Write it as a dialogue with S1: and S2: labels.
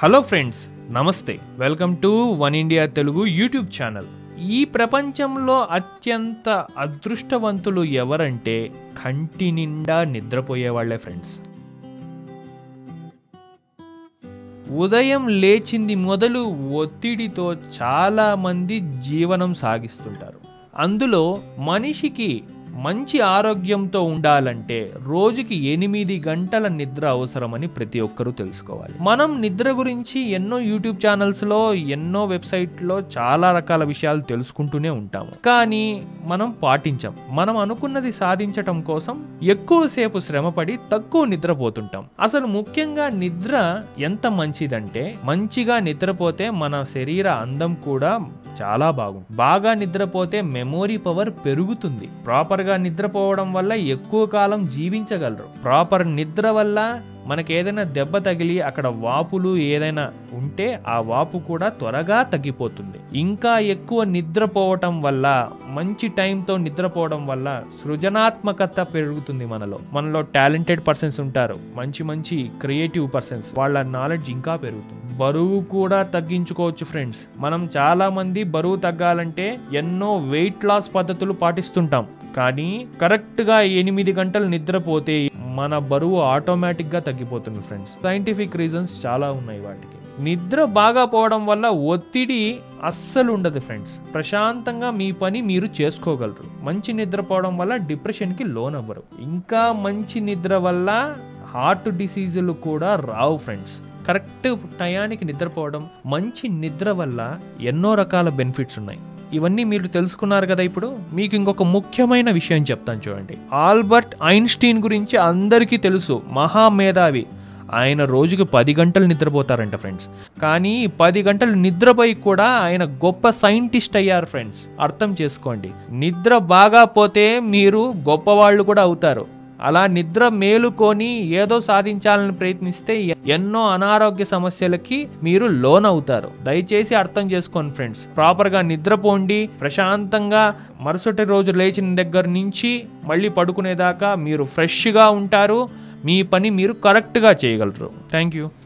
S1: hello friends నమస్తే welcome to one India Telugu YouTube channel ఈ ప్రపంచంలో అత్యంత అదృష్టవంతులు ఎవరంటే కంటి నిండా నిద్రపోయేవాళ్లే ఫ్రెండ్స్ ఉదయం లేచింది మొదలు ఒత్తిడితో చాలా మంది జీవనం సాగిస్తుంటారు అందులో మనిషికి మంచి ఆరోగ్యంతో ఉండాలంటే రోజుకి ఎనిమిది గంటల నిద్ర అవసరమని ప్రతి ఒక్కరూ తెలుసుకోవాలి మనం నిద్ర గురించి ఎన్నో యూట్యూబ్ ఛానల్స్లో ఎన్నో వెబ్సైట్లో చాలా రకాల విషయాలు తెలుసుకుంటూనే ఉంటాము కానీ మనం పాటించం మనం అనుకున్నది సాధించటం కోసం ఎక్కువసేపు శ్రమపడి తక్కువ నిద్రపోతుంటాం అసలు ముఖ్యంగా నిద్ర ఎంత మంచిదంటే మంచిగా నిద్రపోతే మన శరీర అందం కూడా చాలా బాగుంది బాగా నిద్రపోతే మెమొరీ పవర్ పెరుగుతుంది ప్రాపర్ గా నిద్రపోవడం వల్ల ఎక్కువ కాలం జీవించగలరు ప్రాపర్ నిద్ర వల్ల మనకి ఏదైనా దెబ్బ తగిలి అక్కడ వాపులు ఏదైనా ఉంటే ఆ వాపు కూడా త్వరగా తగ్గిపోతుంది ఇంకా ఎక్కువ నిద్రపోవటం వల్ల మంచి టైంతో నిద్రపోవడం వల్ల సృజనాత్మకత పెరుగుతుంది మనలో మనలో టాలెంటెడ్ పర్సన్స్ ఉంటారు మంచి మంచి క్రియేటివ్ పర్సన్స్ వాళ్ళ నాలెడ్జ్ ఇంకా పెరుగుతుంది బరువు కూడా తగ్గించుకోవచ్చు ఫ్రెండ్స్ మనం చాలా మంది బరువు తగ్గాలంటే ఎన్నో వెయిట్ లాస్ పద్ధతులు పాటిస్తుంటాం కానీ కరెక్ట్ గా ఎనిమిది గంటలు నిద్రపోతే మన బరువు ఆటోమేటిక్ గా తగ్గిపోతుంది ఫ్రెండ్స్ సైంటిఫిక్ రీజన్స్ చాలా ఉన్నాయి వాటికి నిద్ర బాగా పోవడం వల్ల ఒత్తిడి అస్సలు ఉండదు ఫ్రెండ్స్ ప్రశాంతంగా మీ పని మీరు చేసుకోగలరు మంచి నిద్రపోవడం వల్ల డిప్రెషన్కి లోన్ అవ్వరు ఇంకా మంచి నిద్ర వల్ల హార్ట్ డిసీజులు కూడా రావు ఫ్రెండ్స్ కరెక్ట్ టయానికి నిద్రపోవడం మంచి నిద్ర వల్ల ఎన్నో రకాల బెనిఫిట్స్ ఉన్నాయి ఇవన్నీ మీరు తెలుసుకున్నారు కదా ఇప్పుడు మీకు ఇంకొక ముఖ్యమైన విషయం చెప్తాను చూడండి ఆల్బర్ట్ ఐన్స్టీన్ గురించి అందరికీ తెలుసు మహామేధావి ఆయన రోజుకి పది గంటలు నిద్రపోతారంట ఫ్రెండ్స్ కానీ పది గంటలు నిద్రపోయి కూడా ఆయన గొప్ప సైంటిస్ట్ అయ్యారు ఫ్రెండ్స్ అర్థం చేసుకోండి నిద్ర బాగా పోతే మీరు గొప్పవాళ్ళు కూడా అవుతారు అలా నిద్ర మేలుకొని ఏదో సాధించాలని ప్రయత్నిస్తే ఎన్నో అనారోగ్య సమస్యలకి మీరు లోన్ అవుతారు దయచేసి అర్థం చేసుకోండి ఫ్రెండ్స్ ప్రాపర్ గా నిద్రపోండి ప్రశాంతంగా మరుసటి రోజు లేచిన దగ్గర నుంచి మళ్ళీ పడుకునేదాకా మీరు ఫ్రెష్గా ఉంటారు మీ పని మీరు కరెక్ట్గా చేయగలరు థ్యాంక్ యూ